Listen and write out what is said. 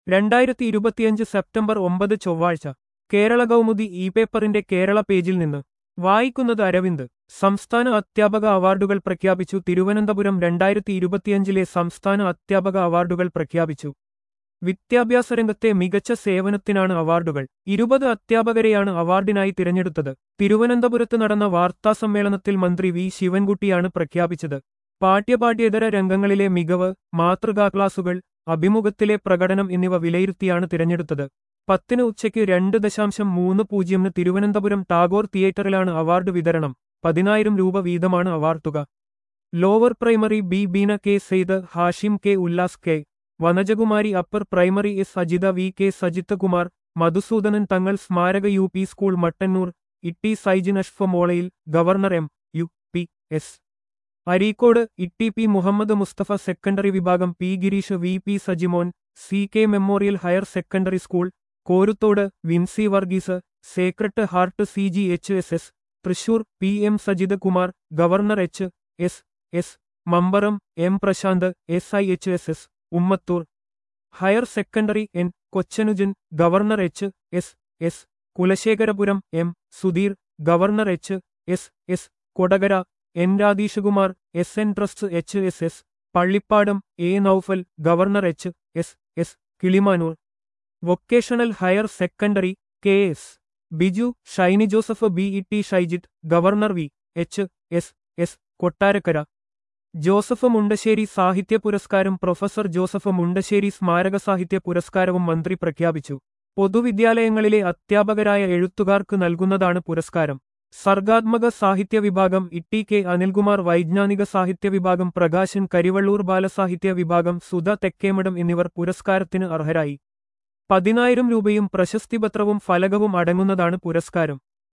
രണ്ടായിരത്തി ഇരുപത്തിയഞ്ച് സെപ്റ്റംബർ ഒമ്പത് ചൊവ്വാഴ്ച കേരള കൗമുദി ഇ പേപ്പറിന്റെ കേരള പേജിൽ നിന്ന് വായിക്കുന്നത് അരവിന്ദ് സംസ്ഥാന അധ്യാപക അവാർഡുകൾ പ്രഖ്യാപിച്ചു തിരുവനന്തപുരം രണ്ടായിരത്തി ഇരുപത്തിയഞ്ചിലെ സംസ്ഥാന അധ്യാപക അവാർഡുകൾ പ്രഖ്യാപിച്ചു വിദ്യാഭ്യാസ രംഗത്തെ മികച്ച സേവനത്തിനാണ് അവാർഡുകൾ ഇരുപത് അധ്യാപകരെയാണ് അവാർഡിനായി തിരഞ്ഞെടുത്തത് തിരുവനന്തപുരത്ത് നടന്ന വാർത്താസമ്മേളനത്തിൽ മന്ത്രി വി ശിവൻകുട്ടിയാണ് പ്രഖ്യാപിച്ചത് പാഠ്യപാഠ്യേതര രംഗങ്ങളിലെ മികവ് മാതൃകാ ക്ലാസുകൾ അഭിമുഖത്തിലെ പ്രകടനം എന്നിവ വിലയിരുത്തിയാണ് തിരഞ്ഞെടുത്തത് പത്തിന് ഉച്ചയ്ക്ക് രണ്ട് ദശാംശം മൂന്ന് പൂജ്യമിന് തിരുവനന്തപുരം ടാഗോർ തിയേറ്ററിലാണ് അവാർഡ് വിതരണം പതിനായിരം രൂപ വീതമാണ് അവാർഡ് തുക lower primary B Beena K Syed Hashim K Ullas K Vanajakumari upper primary S Ajitha V K Sajith Kumar Madhusoodanan Thangal സ്മാരക U P school Mattannur Itty Saijin Ashfa Molayil governor M U P S Areekode Itty P Muhammad Musthafa secondary വിഭാഗം P Gireesh V P Sajimon C K memorial higher secondary school Koruthodu Vincy Varghese sacred heart C G H S S Thrissur P M Sajith Kumar governor H S S Mambaram M Prasanth S I H S S Ummathur higher secondary N Kochanujan governor H S S Kulasekharapuram M Sudheer governor H S S Kodakara N Radheeshkumar S N trust H S S Pallippadam A Noufal governor H S S Kilimanoor vocational higher secondary K S Biju Shiny Joseph B E T Shaijith governor V H S S Kottarakkara Joseph Mundassery സാഹിത്യ പുരസ്കാരം professor Joseph Mundassery സ്മാരക സാഹിത്യ പുരസ്കാരവും മന്ത്രി പ്രഖ്യാപിച്ചു പൊതുവിദ്യാലയങ്ങളിലെ അധ്യാപകരായ എഴുത്തുകാർക്ക് നൽകുന്നതാണ് പുരസ്കാരം സർഗാത്മക സാഹിത്യ വിഭാഗം ഇട്ടി കെ അനിൽകുമാർ വൈജ്ഞാനിക സാഹിത്യ വിഭാഗം പ്രകാശൻ കരിവള്ളൂർ ബാലസാഹിത്യ വിഭാഗം സുധ തെക്കേമഠം എന്നിവർ പുരസ്കാരത്തിന് അർഹരായി പതിനായിരം രൂപയും പ്രശസ്തിപത്രവും ഫലകവും അടങ്ങുന്നതാണ് പുരസ്കാരം